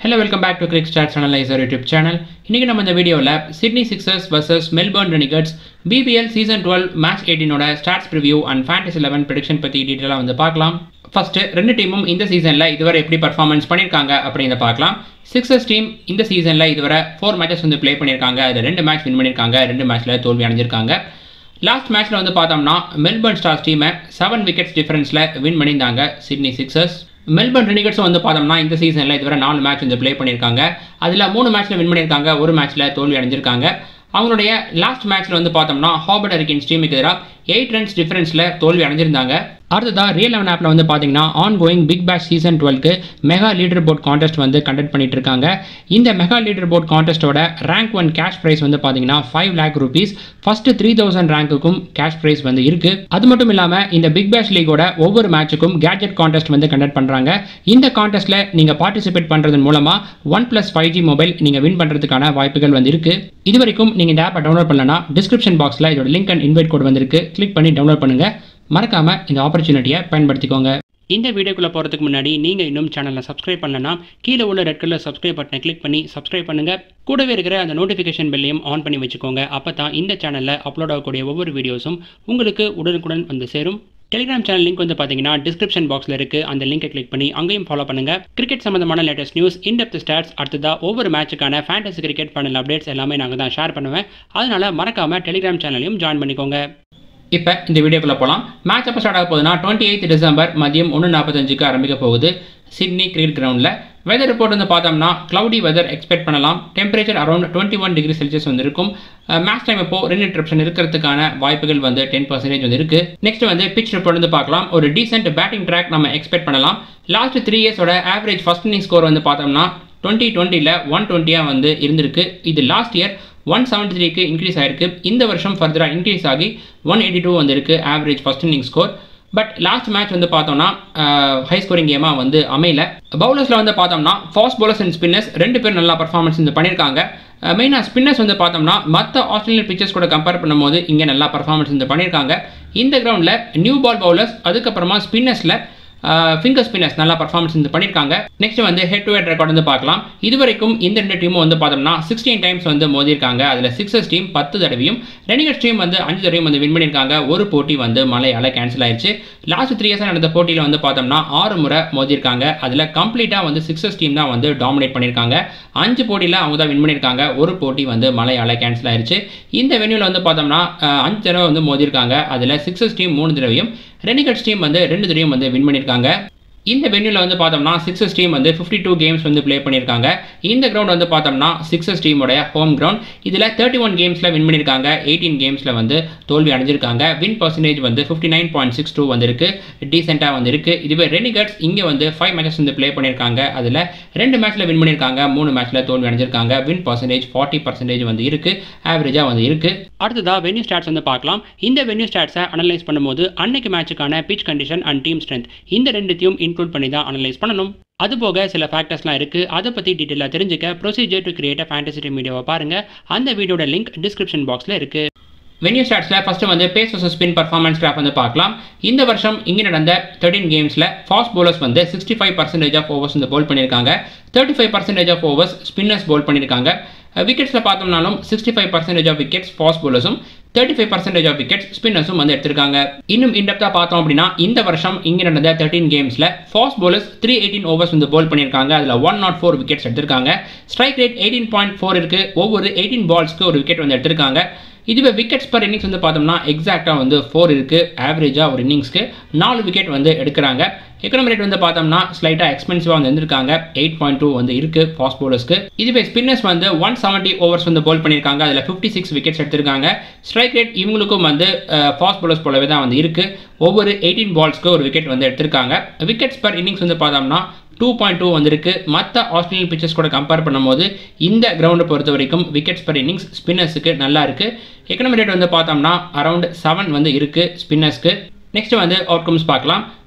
hello welcome back to cric stars analyser YouTube channel இன்றைக்கி நம்ம இந்த வீடியோவில் Sydney Sixers versus Melbourne Renegades BBL season twelve match எயிட்டீனோட stats preview and fantasy eleven prediction பற்றி டீட்டெயிலாக வந்து பார்க்கலாம் ஃபஸ்ட்டு ரெண்டு டீமும் இந்த சீசனில் இதுவரை எப்படி பர்ஃபார்மன்ஸ் பண்ணியிருக்காங்க அப்படிங்கிறத பார்க்கலாம் சிக்ஸர்ஸ் டீம் இந்த சீசனில் இதுவரை ஃபோர் மேட்சஸ் வந்து ப்ளே பண்ணியிருக்காங்க அதில் ரெண்டு மேட்ச் வின் பண்ணியிருக்காங்க ரெண்டு மேட்ச்சில் தோல்வி அடைஞ்சிருக்காங்க லாஸ்ட் மேட்ச்சில் வந்து பார்த்தோம்னா மெல்பர்ன் ஸ்டார்ஸ் டீமை செவன் விக்கெட்ஸ் டிஃபரன்ஸில் வின் பண்ணியிருந்தாங்க சிட்னி சிக்ஸர்ஸ் மெல்பர்ன் ரெனிகட்ஸ் வந்து பார்த்தோம்னா இந்த சீசனில் இதுவரை நாலு மேட்ச் வந்து ப்ளே பண்ணியிருக்காங்க அதில் மூணு மேட்ச்சில் வின் பண்ணியிருக்காங்க ஒரு மேட்ச்சில் தோல்வி அடைஞ்சிருக்காங்க அவங்களுடைய லாஸ்ட் மேட்ச்சில் வந்து பார்த்தோம்னா ஹாபர்ட் அரிக்கின்ஸ் டீமுக்கு எதிராக எயிட் ரன்ஸ் டிஃபரன்ஸில் தோல்வி அடைஞ்சிருந்தாங்க அடுத்ததாக ரியல் லெவன் ஆப்பில் வந்து பார்த்தீங்கன்னா on going big bash season டுவெல்க்கு மெகா லீடர் போர்ட் கான்டெஸ்ட் வந்து கண்டக்ட் பண்ணிட்டு இருக்காங்க இந்த மெகா லீடர் போர்ட் கான்டெஸ்ட்டோட ரேங்க் ஒன் கேஷ் ப்ரைஸ் வந்து பார்த்தீங்கன்னா five lakh rupees first three thousand ரேங்க்குக்கும் கேஷ் ப்ரைஸ் வந்து இருக்கு அது மட்டும் இல்லாமல் இந்த பிக் பேஷ் லீகோட ஒவ்வொரு மேட்சுக்கும் கேட்ஜெட் கான்டெஸ்ட் வந்து கண்டக்ட் பண்ணுறாங்க இந்த கான்டெஸ்ட்டில் நீங்கள் பார்ட்டிசிபேட் பண்ணுறதன் மூலமாக one plus five G mobile நீங்கள் வின் பண்ணுறதுக்கான வாய்ப்புகள் வந்து இருக்கு இது வரைக்கும் நீங்கள் இந்த ஆப்பை டவுன்லோட் பண்ணலன்னா டிஸ்கிரிப்ஷன் பாக்ஸில் இதோட லிங்க் அண்ட் இன்வைட் கோட் வந்திருக்கு கிளிக் பண்ணி டவுன்லோட் பண்ணுங்கள் மறக்காமல் இந்த ஆப்பர்ச்சுனிட்டியை பயன்படுத்திக்கோங்க இந்த வீடியோக்குள்ளே போகிறதுக்கு முன்னாடி நீங்கள் இன்னும் சேனலை சப்ஸ்கிரைப் பண்ணலன்னா கீழே உள்ள ரெட் கலர் சப்ஸ்கிரைப் பட்டனை கிளிக் பண்ணி சப்ஸ்கிரைப் பண்ணுங்கள் கூடவே இருக்கிற அந்த நோட்டிஃபிகேஷன் பெல்லையும் ஆன் பண்ணி வச்சுக்கோங்க அப்போ தான் இந்த சேனலில் அப்லோட் ஆகக்கூடிய ஒவ்வொரு வீடியோஸும் உங்களுக்கு உடனுக்குடன் வந்து சேரும் டெலிகிராம் சேனல் லிங்க் வந்து பார்த்தீங்கன்னா டிஸ்கிரிப்ஷன் பாக்ஸில் இருக்குது அந்த லிங்கை கிளிக் பண்ணி அங்கேயும் ஃபாலோ பண்ணுங்கள் கிரிக்கெட் சம்மந்தமான லேட்டஸ்ட் நியூஸ் இன்டெப்த் ஸ்டாட்ஸ் அடுத்ததாக ஒவ்வொரு மேட்சுக்கான ஃபேண்டசி கிரிக்கெட் பண்ணல் அப்டேட்ஸ் எல்லாமே நாங்கள் தான் ஷேர் பண்ணுவேன் அதனால் மறக்காமல் டெலிகிராம் சேனலையும் ஜாயின் பண்ணிக்கோங்க இப்போ இந்த வீடியோக்குள்ளே போகலாம் மேட்ச் எப்போ ஸ்டார்ட் ஆக போகுதுன்னா டுவெண்ட்டி எயித் டிசம்பர் மதியம் ஒன்று நாற்பத்தஞ்சுக்கு ஆரம்பிக்க போகுது சிட்னி கிரிக்கெட் கிரவுண்டில் வெதர் ரிப்போர்ட் வந்து பார்த்தோம்னா க்ளவுடி வெதர் எக்ஸ்பெக்ட் பண்ணலாம் temperature around twenty one degree Celsius வந்து இருக்கும் மேட்ச் டைம் இப்போ ரெண்டு இன்டரப்ஷன் இருக்கிறதுக்கான வாய்ப்புகள் வந்து டென் பர்சன்டேஜ் வந்து இருக்கு நெக்ஸ்ட் வந்து பிச் ரிப்போர்ட் வந்து பார்க்கலாம் ஒரு டீசென்ட் பேட்டிங் ட்ராக் நம்ம எக்ஸ்பெக்ட் பண்ணலாம் லாஸ்ட் த்ரீ இயர்ஸோட ஆவரேஜ் ஃபர்ஸ்ட் இன்னிங் ஸ்கோர் வந்து பார்த்தோம்னா டுவெண்ட்டி டுவெண்ட்டியில் ஒன் டுவெண்ட்டியாக வந்து இருந்திருக்கு இது லாஸ்ட் இயர் ஒன் செவன்ட்டி த்ரீக்கு இன்க்ரீஸ் ஆயிருக்கு இந்த வருஷம் ஃபர்தராக இன்க்ரீஸ் ஆகி ஒன் எயிட்டி டூ வந்திருக்கு average first inning score but last match வந்து பார்த்தோம்னா ஹை ஸ்கோரிங் கேமாக வந்து அமையல பவுலர்ஸில் வந்து பார்த்தோம்னா ஃபாஸ்ட் பவுலர்ஸ் அண்ட் ஸ்பின்னர்ஸ் ரெண்டு பேர் நல்லா பர்ஃபார்மன்ஸ் வந்து பண்ணியிருக்காங்க மெயினாக ஸ்பின்னர்ஸ் வந்து பார்த்தோம்னா மற்ற ஆஸ்திரேலியன் பிச்சர்ஸ் கூட கம்பேர் பண்ணும்போது இங்கே நல்லா பர்ஃபார்மன்ஸ் வந்து பண்ணியிருக்காங்க இந்த கிரவுண்டில் நியூ பால் பவுலர்ஸ் அதுக்கப்புறமா ஸ்பின்னர்ஸில் ஃபிங்கர் ஸ்பின்னர்ஸ் நல்லா பர்ஃபார்மன்ஸ் வந்து பண்ணியிருக்காங்க நெக்ஸ்ட் வந்து ஹெட் டு ஹெட் ரெக்கார்ட் வந்து பார்க்கலாம் இது வரைக்கும் இந்த ரெண்டு டீமும் வந்து பார்த்தோம்னா சிக்ஸ்டீன் டைம்ஸ் வந்து மோதியிருக்காங்க அதில் சிக்ஸஸ் டீம் பத்து தடவையும் ரெனிகட்ஸ் டீம் வந்து அஞ்சு தடவையும் வந்து வின் பண்ணியிருக்காங்க ஒரு போட்டி வந்து மழையால் கேன்சல் ஆயிடுச்சு லாஸ்ட் த்ரீ இயர்ஸாக நடந்த போட்டியில் வந்து பார்த்தோம்னா ஆறு முறை மோதியிருக்காங்க அதில் கம்ப்ளீட்டாக வந்து சிக்ஸஸ் டீம் தான் வந்து டாமினேட் பண்ணியிருக்காங்க அஞ்சு போட்டியில் அவங்க தான் வின் பண்ணியிருக்காங்க ஒரு போட்டி வந்து மழையால் கேன்சல் ஆயிடுச்சு இந்த வென்யூவில் வந்து பார்த்தோம்னா அஞ்சு தடவை வந்து மோதியிருக்காங்க அதில் சிக்ஸஸ் டீம் மூணு தடவையும் ரெனிகட்ஸ் டீம் வந்து ரெண்டு தடவையும் வந்து வின் பண்ணியிருக்காங்க இந்த வென்யூவில் வந்து பார்த்தோம்னா சிக்ஸஸ் டீம் வந்து ஃபிஃப்டி டூ கேம்ஸ் வந்து ப்ளே பண்ணியிருக்காங்க இந்த கிரவுண்ட் வந்து பார்த்தோம்னா சிக்ஸஸ் டீமோடைய ஹோம் கிரவுண்ட் இதில் தேர்ட்டி ஒன் கேம்ஸில் வின் பண்ணியிருக்காங்க எயிட்டீன் கேம்ஸில் வந்து தோல்வி அடைஞ்சிருக்காங்க வின் பர்சன்டேஜ் வந்து fifty nine point six two வந்திருக்கு டீசெண்டாக வந்திருக்கு இதுவே ரெனிகட்ஸ் இங்கே வந்து ஃபைவ் மேட்சஸ் வந்து ப்ளே பண்ணியிருக்காங்க அதில் ரெண்டு மேட்ச்சில் வின் பண்ணியிருக்காங்க மூணு மேட்ச்சில் தோல்வி அடைஞ்சிருக்காங்க வின் பர்சன்டேஜ் ஃபார்ட்டி பர்சன்டேஜ் வந்து இருக்குது ஆவரேஜாக வந்து இருக்குது அடுத்ததாக வென்யூ ஸ்டாட்ஸ் வந்து பார்க்கலாம் இந்த வென்யூ ஸ்டாட்ஸை அனலைஸ் பண்ணும்போது அன்னைக்கு மேட்சுக்கான pitch condition and team strength இந்த ரெண்டுத்தையும் இன்க்ளூட் பண்ணி தான் அனலைஸ் பண்ணணும் அது போக சில ஃபேக்டர்ஸ்லாம் இருக்குது அதை பற்றி டீட்டெயிலாக தெரிஞ்சுக்க procedure to create a fantasy வீடியோவை பாருங்கள் அந்த வீடியோட லிங்க் டிஸ்கிரிப்ஷன் பாக்ஸில் இருக்குது வென்யூ ஸ்டாட்ஸில் ஃபஸ்ட்டு வந்து pace versus spin performance graph வந்து பார்க்கலாம் இந்த வருஷம் இங்கே நடந்த தேர்ட்டின் கேம்ஸில் ஃபாஸ்ட் பவுலர்ஸ் வந்து sixty five percentage of overs வந்து போல் பண்ணியிருக்காங்க thirty five percentage of overs spinners bowl பண்ணியிருக்காங்க விக்கெட்ஸில் பார்த்தோம்னாலும் sixty five percentage of wickets fast பவுலர்ஸும் thirty five percentage of wickets ஸ்பின்னர்ஸும் வந்து எடுத்திருக்காங்க இன்னும் இன்டெப்த்தாக பார்த்தோம் அப்படின்னா இந்த வருஷம் இங்கே நடந்த தேர்ட்டின் கேம்ஸில் fast bowlers three eighteen overs வந்து போல் பண்ணியிருக்காங்க அதில் ஒன் நாட் ஃபோர் விக்கெட்ஸ் எடுத்திருக்காங்க strike rate eighteen point four இருக்குது ஒவ்வொரு எயிட்டீன் பால்ஸ்க்கு ஒரு விக்கெட் வந்து எடுத்திருக்காங்க இதுவே விக்கெட்ஸ் பர் இன்னிங்ஸ் வந்து பார்த்தோம்னா எக்ஸாக்டாக வந்து ஃபோர் இருக்குது ஆவரேஜாக ஒரு இன்னிங்ஸ்க்கு நாலு விக்கெட் வந்து எடுக்கிறாங்க எக்கனாமி ரேட் வந்து பார்த்தோம்னா ஸ்லைட்டாக எக்ஸ்பென்சிவாக வந்து இருந்திருக்காங்க எயிட் பாயிண்ட் டூ வந்து இருக்குது ஃபாஸ்ட் பவுலர்ஸ்க்கு இதுவே ஸ்பின்னர்ஸ் வந்து ஒன் செவன்ட்டி ஓவர்ஸ் வந்து போல் பண்ணியிருக்காங்க அதில் ஃபிஃப்டி சிக்ஸ் விக்கெட்ஸ் எடுத்திருக்காங்க ஸ்ட்ரைக் ரேட் இவங்களுக்கும் வந்து ஃபாஸ்ட் பவுலர்ஸ் போலவே தான் வந்து இருக்குது ஒவ்வொரு எயிட்டீன் பால்ஸ்க்கு ஒரு விக்கெட் வந்து எடுத்திருக்காங்க விக்கெட்ஸ் பர் இன்னிங்ஸ் வந்து பார்த்தோம்னா டூ பாயிண்ட் டூ வந்திருக்கு மற்ற ஆஸ்திரேலியன் பிச்சர்ஸ் கூட கம்பேர் பண்ணும்போது இந்த கிரவுண்டை பொறுத்த வரைக்கும் விக்கெட்ஸ் பர் இன்னிங்ஸ் ஸ்பின்னர்ஸுக்கு நல்லா இருக்குது எக்கனாமி ரேட் வந்து பார்த்தோம்னா அரௌண்ட் செவன் வந்து இருக்குது ஸ்பின்னர்ஸ்க்கு நெக்ஸ்ட் வந்து அவுட்கம்ஸ் பார்க்கலாம்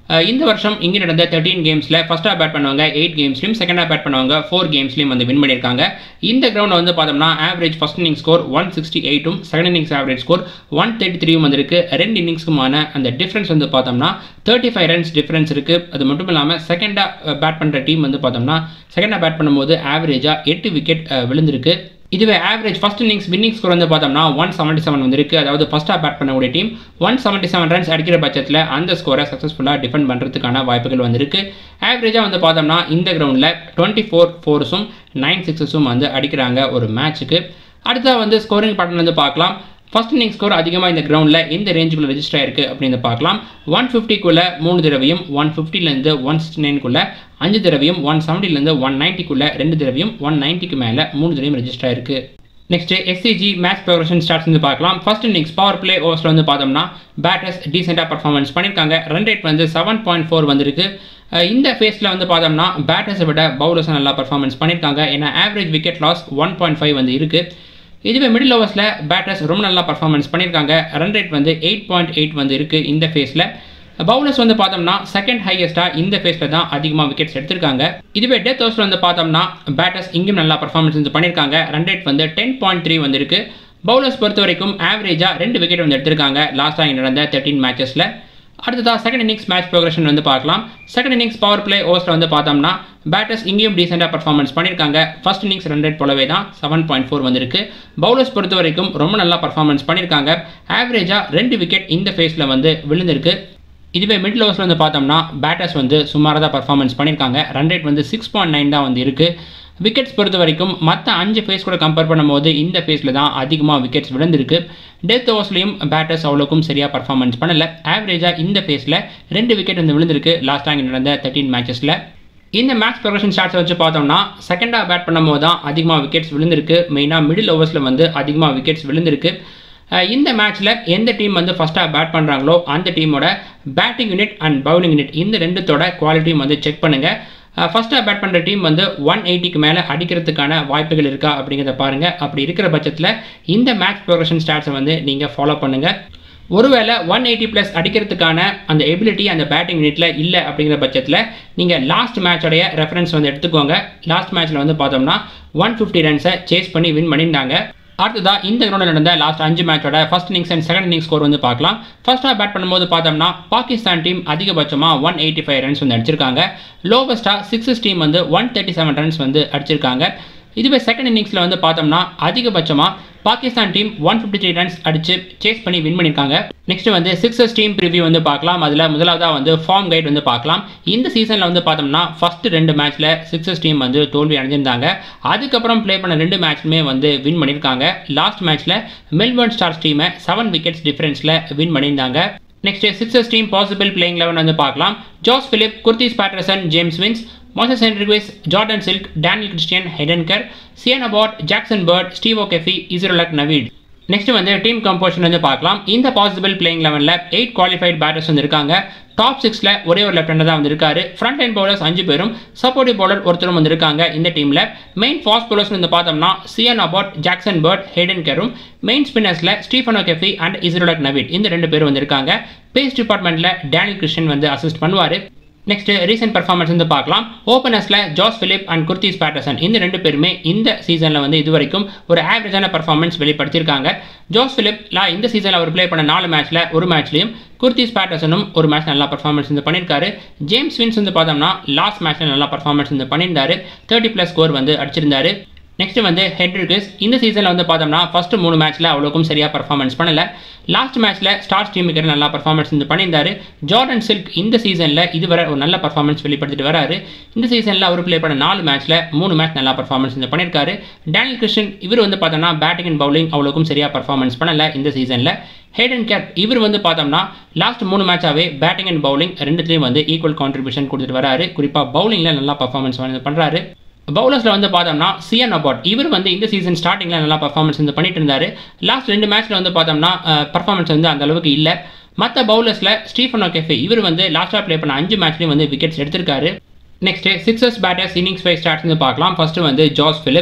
அஹ் இந்த வருஷம் இங்கே நடந்த தேர்ட்டீன் கேம்ஸில் ஃபஸ்ட்டாக பேட் பண்ணவங்க எயிட் கேம்ஸ்லையும் செகண்டாக பேட் பண்ணவங்க ஃபோர் கேம்ஸ்லையும் வந்து வின் பண்ணியிருக்காங்க இந்த கிரவுண்டில் வந்து பார்த்தோம்னா average first inning score one sixty எயிட்டும் second innings average score one thirty த்ரீயும் வந்திருக்கு ரெண்டு இன்னிங்ஸ்க்குமான அந்த டிஃப்ரென்ஸ் வந்து பார்த்தோம்னா தேர்ட்டி ஃபைவ் ரன்ஸ் டிஃப்ரென்ஸ் இருக்குது அது மட்டும் இல்லாமல் செகண்டாக பேட் பண்ணுற டீம் வந்து பார்த்தோம்னா செகண்டாக பேட் பண்ணும்போது ஆவரேஜாக எட்டு விக்கெட் விழுந்திருக்கு இதுவே average first innings winning score வந்து பார்த்தோம்னா ஒன் செவன்ட்டி செவன் வந்திருக்கு அதாவது ஃபஸ்ட்டாக பேட் பண்ணக்கூடிய team one seventy seven runs அடிக்கிற பட்சத்தில் அந்த ஸ்கோரை சக்ஸஸ்ஃபுல்லாக டிஃபெண்ட் பண்ணுறதுக்கான வாய்ப்புகள் வந்திருக்கு ஆவரேஜாக வந்து பார்த்தோம்னா இந்த கிரவுண்டில் டுவெண்ட்டி ஃபோர் ஃபோர்ஸும் நைன் சிக்ஸஸும் வந்து அடிக்கிறாங்க ஒரு மேட்ச்சுக்கு அடுத்தா வந்து ஸ்கோரிங் பேட்டர்ன் வந்து பார்க்கலாம் ஃபர்ஸ்ட் இன்னிங் ஸ்கோர் அதிகமாக இந்த கிரவுண்டில் எந்த ரேஞ்சுக்குள்ள ரெஜிஸ்டர் ஆயிருக்கு அப்படின்னு பார்க்கலாம் ஒன் ஃபிஃப்டிக்குள்ளே மூணு தடவையும் ஒன் ஃபிஃப்டிலேருந்து ஒன் சிக்ஸ்டி நைனுக்குள்ளே அஞ்சு தடவையும் ஒன் செவன்ட்டிலேருந்து ஒன் நைன்ட்டிக்குள்ளே ரெண்டு தடவையும் ஒன் நைன்ட்டிக்கு மேலே மூணு தடவையும் ரெஜிஸ்டர் ஆயிருக்கு next SCG match progression stats வந்து பார்க்கலாம் ஃபர்ஸ்ட் இன்னிங்ஸ் பவர் பிளே ஓவர்ஸில் வந்து பார்த்தோம்னா பேட்டர்ஸ் டீசெண்டாக பர்ஃபார்மன்ஸ் பண்ணியிருக்காங்க ரன் ரேட் வந்து செவன் பாயிண்ட் ஃபோர் வந்திருக்கு அஹ் இந்த ஃபேஸில் வந்து பார்த்தோம்னா பேட்டர்ஸை விட பவுலர்ஸை நல்லா பர்ஃபார்மன்ஸ் பண்ணியிருக்காங்க ஏன்னா average wicket loss one point five வந்து இருக்குது இதுவே மிடில் ஓவர்ஸில் பேட்டர்ஸ் ரொம்ப நல்லா பர்ஃபார்மன்ஸ் பண்ணியிருக்காங்க ரன் ரேட் வந்து எயிட் பாயிண்ட் எயிட் வந்து இருக்குது இந்த ஃபேஸில் பவுலர்ஸ் வந்து பார்த்தோம்னா செகண்ட் ஹையஸ்ட்டாக இந்த ஃபேஸில் தான் அதிகமாக விக்கெட்ஸ் எடுத்திருக்காங்க இதுவே டெத் ஓவர்ஸில் வந்து பார்த்தோம்னா பேட்டர்ஸ் இங்கேயும் நல்லா பர்ஃபார்மன்ஸ் வந்து பண்ணியிருக்காங்க ரன் ரேட் வந்து டென் பாயிண்ட் த்ரீ வந்திருக்கு பவுலர்ஸ் பொறுத்த வரைக்கும் ஆவரேஜாக ரெண்டு விக்கெட் வந்து எடுத்திருக்காங்க லாஸ்ட்டாக இங்கே நடந்த தேர்ட்டின் மேட்சஸில் அடுத்ததாக செகண்ட் இன்னிங்ஸ் மேட்ச் ப்ரோக்ரஷன் வந்து பார்க்கலாம் செகண்ட் இன்னிங்ஸ் பவர் பிளே ஓவர்ஸில் வந்து பார்த்தோம்னா பேட்டர்ஸ் இங்கேயும் டீசெண்டாக பர்ஃபார்மன்ஸ் பண்ணியிருக்காங்க ஃபர்ஸ்ட் இன்னிங்ஸ் ரன் ரேட் போலவே தான் செவன் பாயிண்ட் ஃபோர் வந்திருக்கு பவுலர்ஸ் பொறுத்த வரைக்கும் ரொம்ப நல்லா பர்ஃபார்மன்ஸ் பண்ணியிருக்காங்க ஆவரேஜாக ரெண்டு விக்கெட் இந்த ஃபேஸில் வந்து விழுந்திருக்கு இதுவே மிடில் ஓவர்ஸில் வந்து பார்த்தோம்னா பேட்டர்ஸ் வந்து சுமாராக தான் பர்ஃபார்மன்ஸ் பண்ணியிருக்காங்க ரன் ரேட் வந்து சிக்ஸ் பாயிண்ட் நைன் தான் வந்து இருக்குது விக்கெட்ஸ் பொறுத்த வரைக்கும் மற்ற அஞ்சு ஃபேஸ் கூட கம்பேர் பண்ணும்போது இந்த ஃபேஸில் தான் அதிகமாக விக்கெட்ஸ் விழுந்திருக்கு டெத் ஓவர்ஸ்லையும் பேட்டர்ஸ் அவ்வளோக்கும் சரியாக பர்ஃபார்மன்ஸ் பண்ணல ஆவரேஜாக இந்த ஃபேஸில் ரெண்டு விக்கெட் வந்து விழுந்திருக்கு லாஸ்ட்டாக இங்கே நடந்த தேர்ட்டீன் மேட்சஸில் இந்த மேட்ச் ப்ரொஃபஷன் ஸ்டார்ட்ஸை வச்சு பார்த்தோம்னா செகண்டாக பேட் பண்ணும்போது தான் அதிகமாக விக்கெட்ஸ் விழுந்திருக்கு மெயினாக மிடில் ஓவர்ஸில் வந்து அதிகமாக விக்கெட்ஸ் விழுந்திருக்கு அஹ் இந்த மேட்ச்சில் எந்த டீம் வந்து ஃபஸ்ட்டாக பேட் பண்ணுறாங்களோ அந்த டீமோட batting unit and bowling unit இந்த ரெண்டுத்தோட குவாலிட்டியும் வந்து செக் பண்ணுங்கள் ஃபஸ்ட்டாக பேட் பண்ணுற டீம் வந்து ஒன் எயிட்டிக்கு மேலே அடிக்கிறதுக்கான வாய்ப்புகள் இருக்கா அப்படிங்கிறத பாருங்கள் அப்படி இருக்கிற பட்சத்தில் இந்த மேட்ச் ப்ரோக்ரஷன் ஸ்டாட்ஸை வந்து நீங்கள் ஃபாலோ பண்ணுங்கள் ஒருவேளை ஒன் எயிட்டி ப்ளஸ் அடிக்கிறதுக்கான அந்த எபிலிட்டி அந்த பேட்டிங் யூனிட்டில் இல்லை அப்படிங்கிற பட்சத்தில் நீங்கள் லாஸ்ட் மேட்சோடைய ரெஃபரன்ஸ் வந்து எடுத்துக்கோங்க லாஸ்ட் மேட்ச்சில் வந்து பார்த்தோம்னா ஒன் ஃபிஃப்டி ரன்ஸை சேஸ் பண்ணி வின் பண்ணியிருந்தாங்க அடுத்ததா இந்த கிரௌண்டில் நடந்த லாஸ்ட் அஞ்சு மேட்சோட first innings and second innings score வந்து பார்க்கலாம் ஃபர்ஸ்ட்டாக பேட் பண்ணும்போது பார்த்தோம்னா பாகிஸ்தான் டீம் அதிகபட்சமாக ஒன் எயிட்டி ஃபைவ் ரன்ஸ் வந்து அடிச்சிருக்காங்க லோவஸ்ட்டாக சிக்ஸஸ் டீம் வந்து ஒன் தேர்ட்டி செவன் ரன்ஸ் வந்து அடிச்சிருக்காங்க இதுவே செகண்ட் இன்னிங்ஸில் வந்து பார்த்தோம்னா அதிகபட்சமாக Pakistan team one fifty three runs அடிச்சு சேஸ் பண்ணி வின் பண்ணியிருக்காங்க நெக்ஸ்ட் வந்து சிக்ஸஸ் டீம் ப்ரிவியூ வந்து பார்க்கலாம் அதில் முதலாவதாக வந்து ஃபார்ம் கைட் வந்து பார்க்கலாம் இந்த சீசனில் வந்து பார்த்தோம்னா ஃபர்ஸ்ட் ரெண்டு மேட்ச்சில் சிக்ஸஸ் டீம் வந்து தோல்வி அடைஞ்சிருந்தாங்க அதுக்கப்புறம் ப்ளே பண்ண ரெண்டு மேட்ச்லுமே வந்து வின் பண்ணியிருக்காங்க லாஸ்ட் மேட்ச்சில் மெல்பர்ன் ஸ்டார்ஸ் டீமை செவன் விக்கெட்ஸ் டிஃபரன்ஸில் வின் பண்ணியிருந்தாங்க next sixes team possible playing eleven வந்து பார்க்கலாம் Josh Philippe Kurtis Patterson James Vince Moises Henriques Jordan Silk Daniel Christian Hayden Kerr Sean Abbott Jackson Bird Steve O'Keefe Izharulhaq Naveed next வந்து team composition வந்து பார்க்கலாம் இந்த possible playing லெவனில் eight qualified batters வந்து இருக்காங்க top சிக்ஸில் ஒரே ஒரு லெஃப்ட் தான் வந்து இருக்காரு ஃப்ரண்ட் லைன் பவுலர்ஸ் அஞ்சு பேரும் சப்போர்ட்டிவ் பவுலர் ஒருத்தரும் வந்து இருக்காங்க இந்த டீமில் மெயின் ஃபாஸ்ட் பவுலர்ஸ் வந்து பார்த்தோம்னா Sean Abbott Jackson Bird Hayden Kerr main ஸ்பின்னர்ஸில் Steve O'Keefe and Izharulhaq Naveed இந்த ரெண்டு பேரும் வந்து இருக்காங்க பேஸ் டிபார்ட்மெண்ட்டில் டேனியல் கிறிஸ்டியன் வந்து அசிஸ்ட் பண்ணுவார் நெக்ஸ்ட் ரீசெண்ட் பர்ஃபார்மன்ஸ் வந்து பார்க்கலாம் ஓப்பனர்ஸில் Josh Philippe and Kurtis Patterson இந்த ரெண்டு பேருமே இந்த சீசனில் வந்து இது வரைக்கும் ஒரு ஆவரேஜான பர்ஃபார்மன்ஸ் வெளிப்படுத்தியிருக்காங்க ஜாஸ் பிலிப் லா இந்த சீசனில் அவர் ப்ளே பண்ண நாலு மேட்ச்சில் ஒரு மேட்ச்லையும் குர்த்திஸ் பேட்டர்சனும் ஒரு மேட்ச் நல்லா பர்ஃபார்மன்ஸ் வந்து பண்ணியிருக்காரு ஜேம்ஸ் வின்ஸ் வந்து பார்த்தோம்னா லாஸ்ட் மேட்ச்சில் நல்லா பர்ஃபார்மன்ஸ் வந்து பண்ணியிருந்தாரு தேர்ட்டி ப்ளஸ் ஸ்கோர் வந்து அடிச்சிருந்தாரு நெக்ஸ்ட் வந்து ஹெட்ரிகஸ் இந்த சீசனில் வந்து பார்த்தோம்னா ஃபர்ஸ்ட் மூணு மேட்ச்சில் அவ்வளோக்கும் சரியாக பர்ஃபார்மன்ஸ் பண்ணல லாஸ்ட் மேட்ச்சில் ஸ்டார்ஸ் டீமுக்கு நல்லா பர்ஃபார்மன்ஸ் வந்து பண்ணியிருந்தாரு ஜார்டன் சில்க் இந்த சீசனில் இதுவரை ஒரு நல்ல பர்ஃபார்மன்ஸ் வெளிப்படுத்திட்டு வராரு இந்த சீசனில் அவர் ப்ளே பண்ண நாலு மேட்ச்சில் மூணு மேட்ச் நல்லா பர்ஃபார்மன்ஸ் வந்து பண்ணியிருக்காரு டேனியல் கிருஷ்ணன் இவர் வந்து பார்த்தோம்னா பேட்டிங் அண்ட் பவுலிங் அவ்வளோக்கும் சரியாக பர்ஃபார்மன்ஸ் பண்ணல இந்த சீசனில் ஹேடன் கேப் இவர் வந்து பார்த்தோம்னா லாஸ்ட் மூணு மேட்சாகவே பேட்டிங் அண்ட் பவுலிங் ரெண்டுத்துலேயும் வந்து ஈக்குவல் கான்ட்ரிபியூஷன் கொடுத்துட்டு வராரு குறிப்பாக பவுலிங்கில் நல்லா பர்ஃபார்மன்ஸ் வந்து பண்ணுறாரு பவுலர்ஸில் வந்து பார்த்தோம்னா சியன் அபாட் இவர் வந்து இந்த சீசன் ஸ்டார்டிங்கில் நல்லா பர்ஃபார்மன்ஸ் வந்து பண்ணிட்டு இருந்தார் லாஸ்ட் ரெண்டு மேட்ச்சில் வந்து பார்த்தோம்னா பர்ஃபார்மன்ஸ் வந்து அந்த அளவுக்கு இல்லை மற்ற பவுலர்ஸில் ஸ்டீஃபன் ஓகேஃபே இவர் வந்து லாஸ்ட்டாக ப்ளே பண்ண அஞ்சு மேட்ச்லேயும் வந்து விக்கெட்ஸ் எடுத்திருக்காரு next sixes batters innings five stats வந்து பார்க்கலாம் ஃபஸ்ட்டு வந்து ஜாஸ் ஃபிலிப்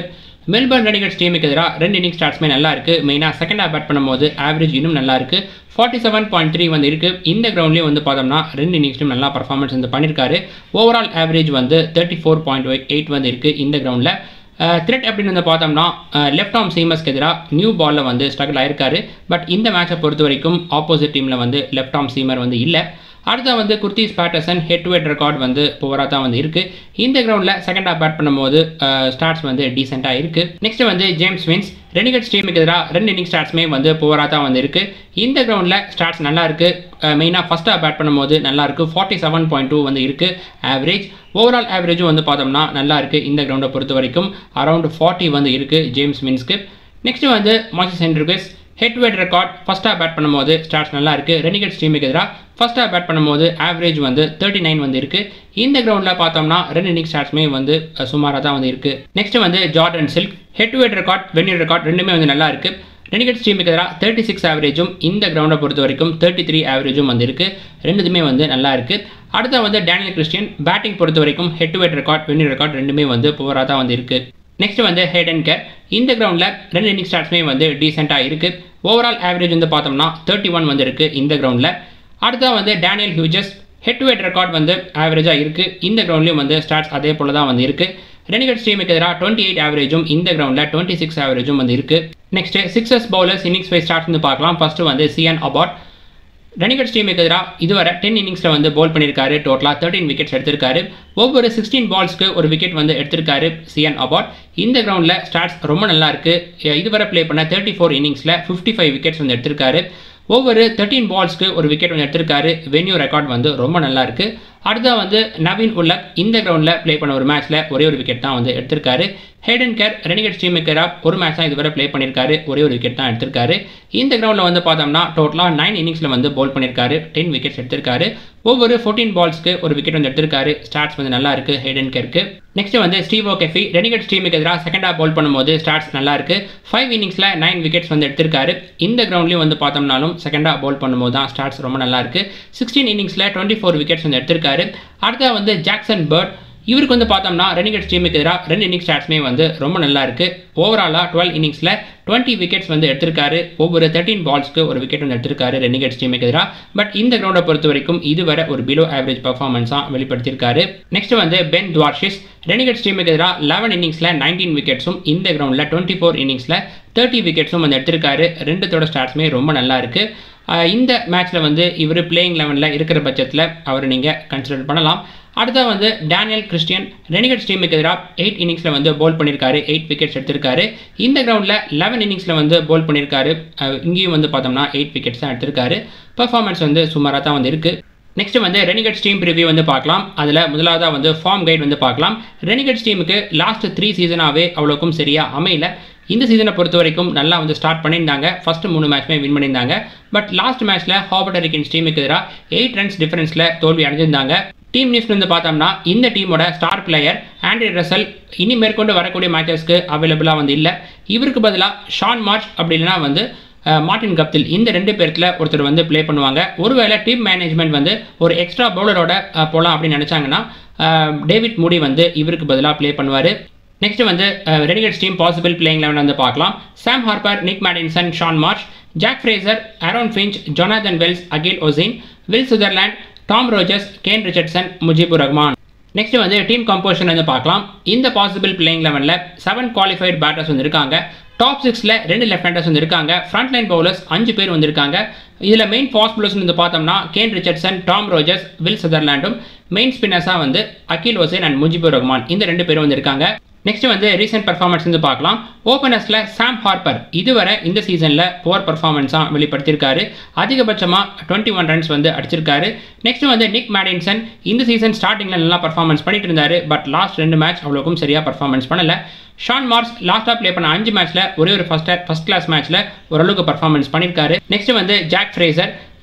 மெல்பர்ன் ரெனிகட்ஸ் டீமுக்கு எதிராக ரெண்டு இன்னிங் ஸ்டார்ட்ஸ்மே நல்லா இருக்கு மெயினாக செகண்ட் ஹாஃப் பேட் பண்ணும்போது ஆவரேஜ் இன்னும் நல்லா இருக்கு ஃபார்ட்டி செவன் பாயிண்ட் த்ரீ வந்து இருக்கு இந்த கிரவுண்ட்லேயும் வந்து பார்த்தோம்னா ரெண்டு இன்னிங்ஸ்லையும் நல்லா பர்ஃபார்மன்ஸ் வந்து பண்ணியிருக்காரு ஓவரால் ஆவரேஜ் வந்து தேர்ட்டி ஃபோர் பாயிண்ட் எயிட் வந்து இருக்கு இந்த கிரவுண்டில் த்ரெட் அப்படின்னு வந்து பார்த்தோம்னா லெஃப்ட் ஆர்ம் சீமஸ்க்கு எதிராக நியூ பாலில் வந்து ஸ்ட்ரகிள் ஆயிருக்காரு பட் இந்த மேட்சை பொறுத்த வரைக்கும் ஆப்போசிட் டீமில் வந்து லெஃப்ட் ஆர்ம் சீமர் வந்து இல்லை அடுத்த வந்து Kurtis Patterson head to head record வந்து புவராக தான் வந்து இருக்குது இந்த கிரவுண்டில் செகண்ட் ஹாஃப் பேட் பண்ணும்போது ஸ்டார்ட்ஸ் வந்து டீசெண்டாக இருக்குது நெக்ஸ்ட் வந்து ஜேம்ஸ் வின்ஸ் ரெனிகட்ஸ் டீமுக்கு எதிராக ரெண்டு இன்னிங் ஸ்டார்ட்ஸுமே வந்து புவராக தான் வந்து இருக்குது இந்த கிரவுண்டில் ஸ்டார்ட்ஸ் நல்லா இருக்குது மெயினாக ஃபஸ்ட் ஹாஃப் பேட் பண்ணும்போது நல்லா இருக்குது ஃபார்ட்டி செவன் பாயிண்ட் டூ வந்து இருக்குது ஆவரேஜ் ஓவரால் ஆவரேஜும் வந்து பார்த்தோம்னா நல்லா இருக்குது இந்த கிரவுண்டை பொறுத்த வரைக்கும் அரௌண்ட் ஃபார்ட்டி வந்து இருக்குது ஜேம்ஸ் வின்ஸ்க்கு நெக்ஸ்ட் வந்து Moises Henriques head to head record first half bat பண்ணும்போது ஸ்டார்ட்ஸ் நல்லா இருக்குது ரெனிகட்ஸ் டீமுக்கு எதிராக ஃபஸ்ட் ஹாஃப் பேட் பண்ணும்போது ஆவரேஜ் வந்து தேர்ட்டி நைன் வந்து இருக்குது இந்த கிரவுண்டில் பார்த்தோம்னா ரெண்டு இன்னிங் ஸ்டார்ட்ஸுமே வந்து சுமாராக தான் வந்து இருக்குது நெக்ஸ்ட் வந்து Jordan Silk head to head record venue record ரெண்டுமே வந்து நல்லா இருக்குது ரெனிகட்ஸ் டீமுக்கு எதிராக தேர்ட்டி சிக்ஸ் ஆவரேஜும் இந்த கிரவுண்டை பொறுத்த வரைக்கும் தேர்ட்டி த்ரீ ஆவரேஜும் வந்து இருக்குது ரெண்டுதுமே வந்து நல்லா இருக்குது அடுத்த வந்து டேனியல் கிறிஸ்டியன் பேட்டிங் பொறுத்த வரைக்கும் head to head record venue record ரெண்டுமே வந்து புவராக தான் வந்து இருக்குது நெக்ஸ்ட் வந்து ஹெட் அண்ட் கேர் இந்த கிரவுண்டில் ரெண்டு இன்னிங் ஸ்டார்ட்ஸுமே வந்து டீசெண்டாக இருக்குது ஓவரால் ஆவரேஜ் வந்து பார்த்தோம்னா தேர்ட்டி ஒன் வந்து இருக்குது இந்த கிரவுண்டில் அடுத்தா வந்து Daniel Hughes head to head record வந்து ஆவரேஜாக இருக்குது இந்த கிரவுண்ட்லேயும் வந்து ஸ்டார்ட்ஸ் அதே போல் தான் வந்து இருக்குது ரெனிகட்ஸ் டீமுக்கு எதிராக டுவெண்ட்டி எயிட் ஆவரேஜும் இந்த கிரவுண்டில் டுவெண்ட்டி சிக்ஸ் ஆவரேஜும் வந்து இருக்குது next sixes bowlers innings five stats வந்து பார்க்கலாம் ஃபஸ்ட்டு வந்து சிஎன் அபாட் ரெனிகட்ஸ் டீமுக்கு எதிராக இதுவரை டென் இன்னிங்ஸில் வந்து போல் பண்ணியிருக்காரு டோட்டலாக தேர்ட்டின் விக்கெட்ஸ் எடுத்திருக்காரு ஒவ்வொரு சிக்ஸ்டீன் பால்ஸ்க்கு ஒரு விக்கெட் வந்து எடுத்திருக்காரு சிஎன் அபாட் இந்த கிரவுண்டில் ஸ்டார்ட்ஸ் ரொம்ப நல்லா இருக்குது இதுவரை ப்ளே பண்ண தேர்ட்டி ஃபோர் இன்னிங்ஸில் ஃபிஃப்டி ஃபைவ் விக்கெட்ஸ் வந்து எடுத்திருக்காரு ஒவ்வொரு தேர்ட்டீன் பால்ஸ்க்கு ஒரு விக்கெட் வந்து எடுத்திருக்காரு வென்யூ ரெக்கார்ட் வந்து ரொம்ப நல்லா இருக்குது அடுத்தா வந்து நவீன் உல்லக் இந்த கிரவுண்டில் ப்ளே பண்ண ஒரு மேட்ச்சில் ஒரே ஒரு விக்கெட் தான் வந்து எடுத்திருக்காரு ஹேடன் கேர் ரெனிகட் டீமுக்கு ஒரு மேட்ச் தான் இதுவரை ப்ளே பண்ணியிருக்காரு ஒரே ஒரு விக்கெட் தான் எடுத்திருக்காரு இந்த கிரவுண்டில் வந்து பார்த்தோம்னா டோட்டலாக நைன் இன்னிங்ஸில் வந்து போல் பண்ணியிருக்காரு டென் விக்கெட்ஸ் எடுத்திருக்காரு ஒவ்வொரு ஃபோர்டீன் பால்ஸ்க்கு ஒரு விக்கெட் வந்து எடுத்திருக்காரு ஸ்டார்ட்ஸ் வந்து நல்லா இருக்குது ஹேடன் கேருக்கு நெக்ஸ்ட் வந்து ஸ்டீவோ கெஃபி ரெனிகட் டீமுக்கு எதிராக செகண்ட் ஹாஃப் பால் பண்ணும்போது ஸ்டார்ட்ஸ் நல்லா இருக்குது ஃபைவ் இன்னிங்ஸில் நைன் விக்கெட்ஸ் வந்து எடுத்திருக்காரு இந்த கிரவுண்ட்லேயும் வந்து பார்த்தோம்னாலும் செகண்ட் ஹாஃப் பால் பண்ணும்போது தான் ஸ்டார்ட்ஸ் ரொம்ப நல்லா இருக்குது சிக்ஸ்டீன் இன்னிங்ஸில் டுவெண்ட்டி ஃபோர் விக்கெட்ஸ் வந்து எடுத்திருக்காரு அடுத்தா வந்து ஜாக்சன் பேர்ட் இவருக்கு வந்து பார்த்தோம்னா ரெனிகட்ஸ் டீமுக்கு எதிராக ரெண்டு இன்னிங்ஸ் ஸ்டாட்ஸுமே வந்து ரொம்ப நல்லா இருக்குது ஓவராலாக டுவெல் இன்னிங்ஸில் டுவெண்ட்டி விக்கெட்ஸ் வந்து எடுத்திருக்காரு ஒவ்வொரு தேர்ட்டின் பால்ஸ்க்கு ஒரு விக்கெட் வந்து எடுத்திருக்காரு ரெனிகட்ஸ் டீமுக்கு எதிராக பட் இந்த கிரவுண்டை பொறுத்த வரைக்கும் இதுவரை ஒரு பிலோ ஆவரேஜ் பர்ஃபார்மன்ஸாக வெளிப்படுத்தியிருக்காரு நெக்ஸ்ட் வந்து பென் துவார்ஷிஸ் ரெனிகட்ஸ் டீமுக்கு எதிராக லெவன் இன்னிங்ஸில் நைன்டீன் விக்கெட்ஸும் இந்த கிரவுண்டில் டுவெண்ட்டி ஃபோர் இன்னிங்ஸில் தேர்ட்டி விக்கெட்ஸும் வந்து எடுத்திருக்காரு ரெண்டுத்தோட ஸ்டாட்ஸுமே ரொம்ப நல்லா இருக்குது இந்த மேட்ச்சில் வந்து இவர் பிளேயிங் லெவனில் இருக்கிற பட்சத்தில் அவர் நீங்கள் கன்சிடர் பண்ணலாம் அடுத்தா வந்து டேனியல் கிறிஸ்டியன் ரெனிகட்ஸ் டீமுக்கு எதிராக எயிட் இன்னிங்ஸில் வந்து போல் பண்ணியிருக்காரு எயிட் விக்கெட்ஸ் எடுத்திருக்காரு இந்த கிரவுண்டில் லெவன் இன்னிங்ஸில் வந்து போல் பண்ணியிருக்காரு இங்கேயும் வந்து பார்த்தோம்னா எயிட் விக்கெட்ஸ் தான் எடுத்திருக்காரு பர்ஃபார்மன்ஸ் வந்து சுமாராக தான் வந்து இருக்குது நெக்ஸ்ட் வந்து ரெனிகட்ஸ் டீம் ரிவ்யூ வந்து பார்க்கலாம் அதில் முதலாவதாக வந்து ஃபார்ம் கைட் வந்து பார்க்கலாம் ரெனிகட்ஸ் டீமுக்கு லாஸ்ட் த்ரீ சீசனாகவே அவ்வளோக்கும் சரியாக அமையல இந்த சீசனை பொறுத்த வரைக்கும் நல்லா வந்து ஸ்டார்ட் பண்ணியிருந்தாங்க ஃபஸ்ட்டு மூணு மேட்ச்மே வின் பண்ணியிருந்தாங்க பட் லாஸ்ட் மேட்ச்சில் ஹாபர்ட் அரிக்கன்ஸ் டீமுக்கு எதிராக எயிட் ரன்ஸ் டிஃபரன்ஸில் தோல்வி அடைஞ்சிருந்தாங்க டீம் நியூஸ்ல இருந்து பார்த்தோம்னா இந்த டீமோட ஸ்டார் பிளேயர் ஆண்ட்ரி ரசல் இனி மேற்கொண்டு வரக்கூடிய மேட்சஸ்க்கு அவைலபிளாக வந்து இல்லை இவருக்கு பதிலாக ஷான் மார்ச் அப்படி இல்லைனா வந்து மார்டின் கப்தில் இந்த ரெண்டு பேர்த்தில் ஒருத்தர் வந்து ப்ளே பண்ணுவாங்க ஒருவேளை டீம் மேனேஜ்மெண்ட் வந்து ஒரு எக்ஸ்ட்ரா பவுலரோட போகலாம் அப்படின்னு நினச்சாங்கன்னா டேவிட் மூடி வந்து இவருக்கு பதிலாக ப்ளே பண்ணுவார் நெக்ஸ்ட் வந்து Renegades team possible playing eleven வந்து பார்க்கலாம் Sam Harper Nic Maddinson Shaun Marsh Jake Fraser Aaron Finch Jonathan Wells Akeal Hosein Will Sutherland Tom Rogers Kane Richardson Mujeeb Ur Rahman next வந்து டீம் கம்போஷன் வந்து பார்க்கலாம் இந்த பாசிபிள் பிளேயிங் லெவனில் seven qualified batters வந்து இருக்காங்க top சிக்ஸில் ரெண்டு லெஃப்ட் ஹேண்டர்ஸ் வந்து இருக்காங்க ஃப்ரண்ட் லைன் பவுலர்ஸ் அஞ்சு பேர் வந்திருக்காங்க இதில் மெயின் ஃபாஸ்ட் பவுலர்ஸ் வந்து பார்த்தோம்னா Kane Richardson Tom Rogers Will சதர்லாண்டும் மெயின் ஸ்பின்னர்ஸாக வந்து Akeal Hosein and Mujeeb Ur Rahman இந்த ரெண்டு பேரும் வந்திருக்காங்க நெக்ஸ்ட் வந்து ரீசெண்ட் பர்ஃபார்மன்ஸ் வந்து பார்க்கலாம் ஓப்பனர்ஸில் சாம் ஹார்பர் இதுவரை இந்த சீசனில் புவர் பர்ஃபார்மன்ஸாக வெளிப்படுத்தியிருக்காரு அதிகபட்சமாக டுவெண்ட்டி ஒன் ரன்ஸ் வந்து அடிச்சிருக்காரு நெக்ஸ்ட் வந்து நிக் மேடின்சன் இந்த சீசன் ஸ்டார்டிங்கில் நல்லா பர்ஃபார்மன்ஸ் பண்ணிட்டு இருந்தாரு பட் லாஸ்ட் ரெண்டு மேட்ச் அவ்வளோக்கும் சரியாக பர்ஃபார்மன்ஸ் பண்ணல ஷான் மார்ஸ் லாஸ்ட்டாக ப்ளே பண்ண அஞ்சு மேட்ச்சில் ஒரே ஒரு ஃபஸ்ட் ஃபஸ்ட் கிளாஸ் மேட்ச்சில் ஓரளவுக்கு பர்ஃபார்மன்ஸ் பண்ணியிருக்காரு நெக்ஸ்ட் வந்து ஜாக் ஃப்ரேசர்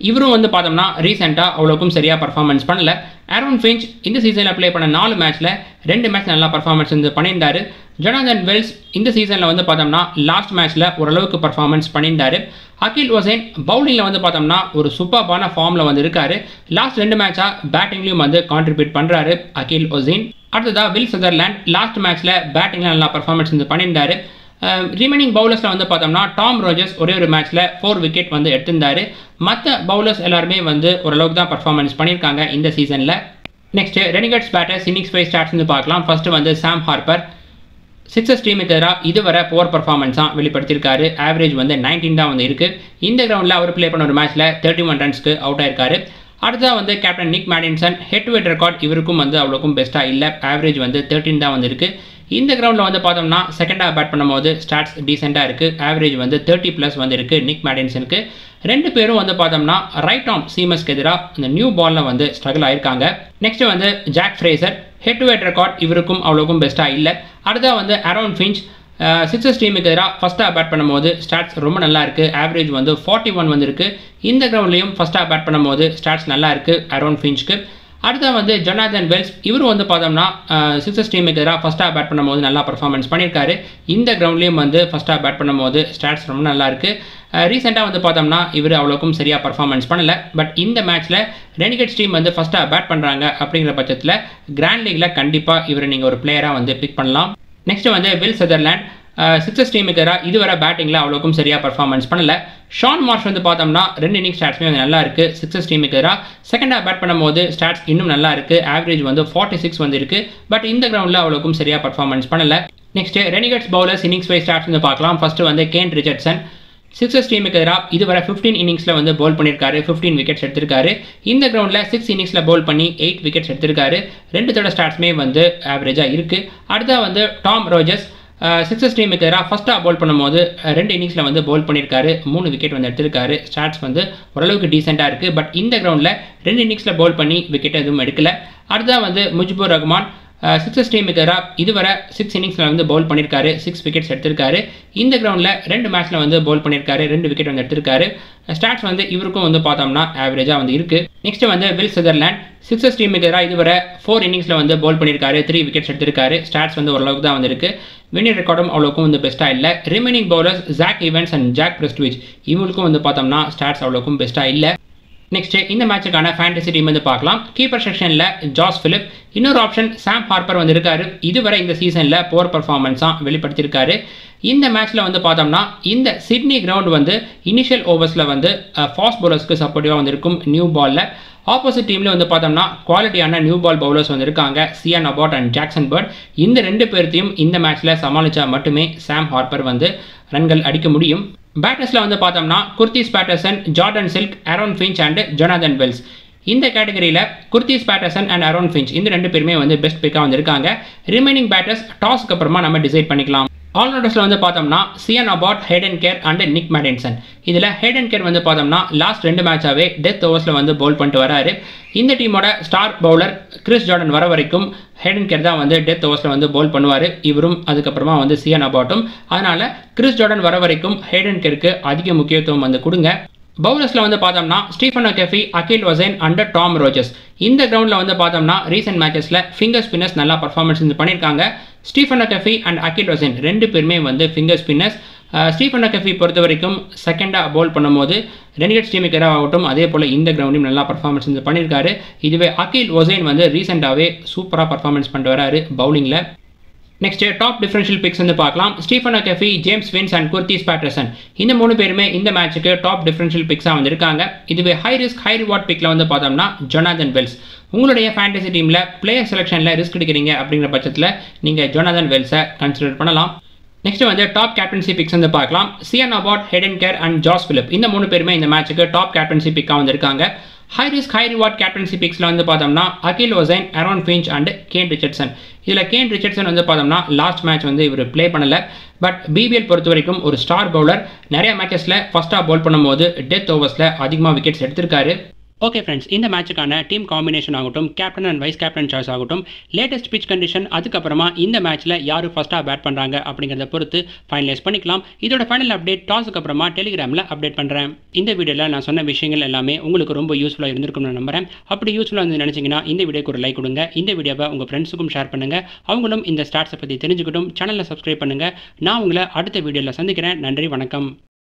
இவரும் வந்து பார்த்தோம்னா ரீசெண்டாக அவ்வளோக்கும் சரியாக பர்ஃபார்மன்ஸ் பண்ணல ஆரோன் ஃபின்ச் இந்த சீசனில் ப்ளே பண்ண நாலு மேட்ச்சில் ரெண்டு மேட்ச் நல்லா பர்ஃபார்மன்ஸ் வந்து பண்ணியிருந்தாரு ஜொனாதன் வெல்ஸ் இந்த சீசனில் வந்து பார்த்தோம்னா லாஸ்ட் மேட்ச்சில் ஓரளவுக்கு பர்ஃபார்மன்ஸ் பண்ணியிருந்தாரு அகில் ஒசைன் பவுலிங்கில் வந்து பார்த்தோம்னா ஒரு சூப்பர்பான ஃபார்மில் வந்து இருக்காரு லாஸ்ட் ரெண்டு மேட்சாக பேட்டிங்லேயும் வந்து கான்ட்ரிபியூட் பண்ணுறாரு அகில் ஒசைன் அடுத்ததாக வில் சதர்லேண்ட் லாஸ்ட் மேட்ச்சில் பேட்டிங்கில் நல்லா பர்ஃபார்மன்ஸ் வந்து பண்ணியிருந்தாரு ரிமைனிங் பவுலர்ஸில் வந்து பார்த்தோம்னா டாம் ரோஜர்ஸ் ஒரே ஒரு மேட்ச்சில் ஃபோர் விக்கெட் வந்து எடுத்திருந்தாரு மற்ற பவுலர்ஸ் எல்லாருமே வந்து ஓரளவுக்கு தான் பர்ஃபார்மன்ஸ் பண்ணியிருக்காங்க இந்த சீசனில் next Renegades batters innings five stats வந்து பார்க்கலாம் ஃபர்ஸ்ட் வந்து சாம் ஹார்பர் சிக்ஸஸ் டீமுக்கு எதிராக இதுவரை போர் பர்ஃபார்மன்ஸாக வெளிப்படுத்தியிருக்காரு ஆவரேஜ் வந்து நைன்டீன் தான் வந்து இருக்குது இந்த கிரவுண்டில் அவர் ப்ளே பண்ண ஒரு மேட்ச்சில் தேர்ட்டி ஒன் ரன்ஸ்க்கு அவுட் ஆயிருக்காரு அடுத்ததாக வந்து captain Nic Maddinson head to head record இவருக்கும் வந்து அவ்வளோக்கும் பெஸ்ட்டாக இல்லை ஆவரேஜ் வந்து தேர்ட்டின் தான் வந்து இருக்குது இந்த கிரவுண்டில் வந்து பார்த்தோம்னா செகண்டாக பேட் பண்ணும்போது ஸ்டாட்ஸ் டீசெண்டாக இருக்குது ஆவரேஜ் வந்து தேர்ட்டி ப்ளஸ் வந்து இருக்குது நிக் மேடின்சனுக்கு ரெண்டு பேரும் வந்து பார்த்தோம்னா ரைட் ஆம் சீமஸ்க்கு எதிராக இந்த நியூ பாலில் வந்து ஸ்ட்ரகிள் ஆயிருக்காங்க நெக்ஸ்ட் வந்து Jake Fraser head to head record இவருக்கும் அவ்வளோக்கும் பெஸ்ட்டாக இல்லை அடுத்ததாக வந்து அரௌண்ட் ஃபின்ச் சிக்ஸஸ் டீமுக்கு எதிராக ஃபஸ்ட்டாக பேட் பண்ணும்போது ஸ்டாட்ஸ் ரொம்ப நல்லா இருக்குது ஆவரேஜ் வந்து ஃபார்ட்டி ஒன் வந்திருக்கு இந்த கிரவுண்ட்லேயும் ஃபஸ்ட்டாக பேட் பண்ணும்போது ஸ்டாட்ஸ் நல்லா இருக்குது அரௌண்ட் ஃபின்ச்க்கு அடுத்த வந்து ஜொனாதன் வெல்ஸ் இவரும் வந்து பார்த்தோம்னா சிக்ஸஸ் டீமுக்கு எதிராக ஃபஸ்ட்டாக பேட் பண்ணும்போது நல்லா பர்ஃபார்மன்ஸ் பண்ணியிருக்காரு இந்த கிரவுண்ட்லேயும் வந்து ஃபஸ்ட்டாக பேட் பண்ணும்போது ஸ்டாட்ஸ் ரொம்ப நல்லா இருக்குது ரீசெண்டாக வந்து பார்த்தோம்னா இவர் அவ்வளோக்கும் சரியாக பர்ஃபார்மன்ஸ் பண்ணலை பட் இந்த மேட்ச்சில் ரெனிகேட்ஸ் டீம் வந்து ஃபஸ்ட்டாக பேட் பண்ணுறாங்க அப்படிங்கிற பட்சத்தில் கிராண்ட் லீக்கில் கண்டிப்பாக இவரை நீங்கள் ஒரு பிளேயராக வந்து பிக் பண்ணலாம் நெக்ஸ்ட் வந்து வில் சதர்லேண்ட் சிக்ஸஸ் டீமுக்கு எதிராக இதுவரை பேட்டிங்கில் அவ்வளோக்கும் சரியாக பர்ஃபார்மன்ஸ் பண்ணல ஷான் மார்ஷ் வந்து பார்த்தோம்னா ரெண்டு இன்னிங் ஸ்டாட்ஸுமே வந்து நல்லா இருக்குது சிக்ஸஸ் டீமுக்கு எதிராக செகண்டாக பேட் பண்ணும்போது ஸ்டாட்ஸ் இன்னும் நல்லா இருக்குது ஆவரேஜ் வந்து ஃபார்ட்டி சிக்ஸ் வந்து இருக்குது பட் இந்த கிரவுண்டில் அவ்வளோக்கும் சரியாக பர்ஃபார்மன்ஸ் பண்ணல next Renegades bowlers innings wise stats வந்து பார்க்கலாம் ஃபஸ்ட்டு வந்து கேன் ரிச்சர்ட்சன் சிக்ஸஸ் டீமுக்கு எதிராக இதுவரை ஃபிஃப்டீன் இன்னிங்ஸில் வந்து பவுல் பண்ணியிருக்காரு ஃபிஃப்டீன் விக்கெட்ஸ் எடுத்திருக்காரு இந்த கிரவுண்டில் சிக்ஸ் இன்னிங்ஸில் பவுல் பண்ணி எயிட் விக்கெட்ஸ் எடுத்திருக்காரு ரெண்டு தடவை ஸ்டாட்ஸுமே வந்து ஆவரேஜாக இருக்குது அடுத்தா வந்து டாம் ரோஜர்ஸ் சிக்ஸஸ் டீமுக்கு எதிராக ஃபஸ்ட்டாக பவுல் பண்ணும்போது ரெண்டு இன்னிங்ஸில் வந்து பவுல் பண்ணியிருக்காரு மூணு விக்கெட் வந்து எடுத்திருக்காரு ஸ்டாட்ஸ் வந்து ஓரளவுக்கு டீசெண்டாக இருக்குது பட் இந்த கிரவுண்டில் ரெண்டு இன்னிங்ஸில் பவுல் பண்ணி விக்கெட் எதுவும் எடுக்கல அடுத்தா வந்து முஜிபுர் ரஹ்மான் சிக்ஸஸ் டீமுக்கு எதிராக இதுவரை சிக்ஸ் இன்னிங்ஸில் வந்து பவுல் பண்ணியிருக்காரு சிக்ஸ் விக்கெட்ஸ் எடுத்திருக்காரு இந்த கிரவுண்டில் ரெண்டு மேட்ச்சில் வந்து பவுல் பண்ணியிருக்காரு ரெண்டு விக்கெட் வந்து எடுத்திருக்காரு ஸ்டாட்ஸ் வந்து இவருக்கும் வந்து பார்த்தோம்னா ஆவரேஜாக வந்து இருக்குது நெக்ஸ்ட் வந்து வில் சதர்லேண்ட் சிக்ஸஸ் டீமுக்கு எதிராக இதுவரை ஃபோர் இன்னிங்ஸில் வந்து பவுல் பண்ணியிருக்காரு த்ரீ விக்கெட்ஸ் எடுத்திருக்காரு ஸ்டாட்ஸ் வந்து ஓரளவுக்கு தான் வந்திருக்கு வின்னிங் ரெக்கார்டும் அவ்வளோக்கும் வந்து பெஸ்ட்டாக இல்லை remaining bowlers Jack Evans and Jack Prestwidge இவங்களுக்கும் வந்து பார்த்தோம்னா ஸ்டாட்ஸ் அவ்வளோக்கும் பெஸ்ட்டாக இல்லை நெக்ஸ்ட் இந்த மேட்சுக்கான ஃபேண்டசி டீம் வந்து பார்க்கலாம் கீப்பர் செக்ஷனில் ஜாஸ் ஃபிலிப் இன்னொரு ஆப்ஷன் சாம் ஹார்பர் வந்து இருக்காரு இதுவரை இந்த சீசனில் போர் பர்ஃபார்மன்ஸாக வெளிப்படுத்தியிருக்காரு இந்த மேட்ச்சில் வந்து பார்த்தோம்னா இந்த சிட்னி கிரவுண்ட் வந்து இனிஷியல் ஓவர்ஸில் வந்து ஃபாஸ்ட் பவுலர்ஸ்க்கு சப்போர்ட்டிவாக வந்திருக்கும் நியூ பாலில் ஆப்போசிட் டீமில் வந்து பார்த்தோம்னா குவாலிட்டியான நியூ பால் பவுலர்ஸ் வந்து இருக்காங்க Sean Abbott and Jackson Bird இந்த ரெண்டு பேர்த்தையும் இந்த மேட்ச்சில் சமாளித்தா மட்டுமே சாம் ஹார்பர் வந்து ரன்கள் அடிக்க முடியும் பேட்டர்ஸில் வந்து பார்த்தோம்னா Kurtis Patterson Jordan Silk Aaron Finch and Jonathan Wells இந்த கேட்டகரியில் Kurtis Patterson and Aaron Finch இந்த ரெண்டு பேருமே வந்து பெஸ்ட் பிக்காக வந்திருக்காங்க ரிமைனிங் பேட்டர்ஸ் டாஸ்க்கு அப்புறமா நம்ம டிசைட் பண்ணிக்கலாம் ஆல்ரவுண்டர்ஸில் வந்து பார்த்தோம்னா Sean Abbott Hayden Kerr and Nic Maddinson இதில் ஹெடன் கேர் வந்து பார்த்தோம்னா லாஸ்ட் ரெண்டு மேட்சாகவே டெத் ஓவர்ஸில் வந்து பவுல் பண்ணிட்டு வராரு இந்த டீமோட ஸ்டார் பவுலர் கிறிஸ் ஜார்டன் வர வரைக்கும் ஹெடன் கேர் தான் வந்து டெத் ஓவர்ஸில் வந்து பவுல் பண்ணுவார் இவரும் அதுக்கப்புறமா வந்து சியன் அபாட்டும் அதனால் கிறிஸ் ஜார்டன் வர வரைக்கும் ஹெடன் கேருக்கு அதிக முக்கியத்துவம் வந்து கொடுங்க பவுலர்ஸில் வந்து பார்த்தோம்னா Steve O'Keefe Akeal Hosein and Tom Rogers இந்த கிரவுண்டில் வந்து பார்த்தோம்னா ரீசெண்ட் மேட்சஸில் ஃபிங்கர் ஸ்பின்னர்ஸ் நல்லா பர்ஃபார்மன்ஸ் வந்து பண்ணியிருக்காங்க ஸ்டீஃபன் கெஃபி அண்ட் அகில் வசைன் ரெண்டு பேருமே வந்து ஃபிங்கர் ஸ்பின்னர்ஸ் ஸ்டீஃபன் கெஃபி பொறுத்த வரைக்கும் செகண்டாக பவுல் பண்ணும்போது ரெனிகட்ஸ் டீமுக்கு எதிராக ஆகட்டும் அதே போல் இந்த கிரவுண்டையும் நல்லா பர்ஃபார்மன்ஸ் வந்து பண்ணியிருக்காரு இதுவே அகில் ஒசைன் வந்து ரீசெண்டாகவே சூப்பராக பர்ஃபார்மன்ஸ் பண்ணிட்டு வராரு பவுலிங்கில் நெக்ஸ்ட் டாப் டிஃபரன்ஷியல் பிக்ஸ் வந்து பார்க்கலாம் Steve O'Keefe James Vince and Kurtis Patterson இந்த மூணு பேருமே இந்த மேட்ச்சுக்கு டாப் டிஃபரன்ஷியல் பிக்ஸாக வந்திருக்காங்க இதுவே ஹை ரிஸ்க் ஹை ரிவார்ட் பிக்கில் வந்து பார்த்தோம்னா ஜொனாதன் வெல்ஸ் உங்களுடைய ஃபேண்டசி டீமில் பிளேயர் செலெக்ஷனில் ரிஸ்க் எடுக்கிறீங்க அப்படிங்கிற பட்சத்தில் நீங்கள் ஜொனாதன் வெல்ஸை கன்சிடர் பண்ணலாம் நெக்ஸ்ட் வந்து டாப் கேப்டன்சி பிக்ஸ் வந்து பார்க்கலாம் Sean Abbott Hayden Kerr and Josh Philippe இந்த மூணு பேருமே இந்த மேட்ச்சுக்கு டாப் கேப்டன்சி பிக்காக வந்திருக்காங்க high risk high reward captaincy பிக்ஸில் வந்து பார்த்தோம்னா Akeal Hosein Aaron Finch and Kane Richardson இதில் கேன் ரிச்சர்ட்சன் வந்து பார்த்தோம்னா லாஸ்ட் மேட்ச் வந்து இவர் ப்ளே பண்ணலை பட் பிபிஎல் பொறுத்த வரைக்கும் ஒரு ஸ்டார் பவுலர் நிறைய மேட்சஸில் ஃபஸ்ட்டாக பவுல் பண்ணும்போது டெத் ஓவர்ஸில் அதிகமாக விக்கெட்ஸ் எடுத்திருக்காரு ஓகே ஃப்ரெண்ட்ஸ் இந்த மேட்சுக்கான டீம் காம்பினேஷன் ஆகட்டும் captain and vice captain choice ஆகட்டும் லேட்டஸ்ட் பிச் கண்டிஷன் அதுக்கப்புறமா இந்த மேட்ச்சில் யார் ஃபஸ்ட்டாக பேட் பண்ணுறாங்க அப்படிங்கிறத பொறுத்து ஃபைனலைஸ் பண்ணிக்கலாம் இதோட ஃபைனல் அப்டேட் டாஸுக்கு அப்புறமா டெலிகிராமில் அப்டேட் பண்ணுறேன் இந்த வீடியோவில் நான் சொன்ன விஷயங்கள் எல்லாமே உங்களுக்கு ரொம்ப யூஸ்ஃபுல்லாக இருந்திருக்கும்னு நான் நம்புறேன் அப்படி யூஸ்ஃபுல்லாக இருந்து நினச்சிங்கன்னா இந்த வீடியோக்கு ஒரு லைக் கொடுங்க இந்த வீடியோவை உங்கள் ஃப்ரெண்ட்ஸுக்கும் ஷேர் பண்ணுங்கள் அவங்களும் இந்த ஸ்டார்ட்ஸை பற்றி தெரிஞ்சுக்கிட்டும் சேனலை சப்ஸ்கிரைப் பண்ணுங்கள் நான் உங்களை அடுத்த வீடியோவில் சந்திக்கிறேன் நன்றி வணக்கம்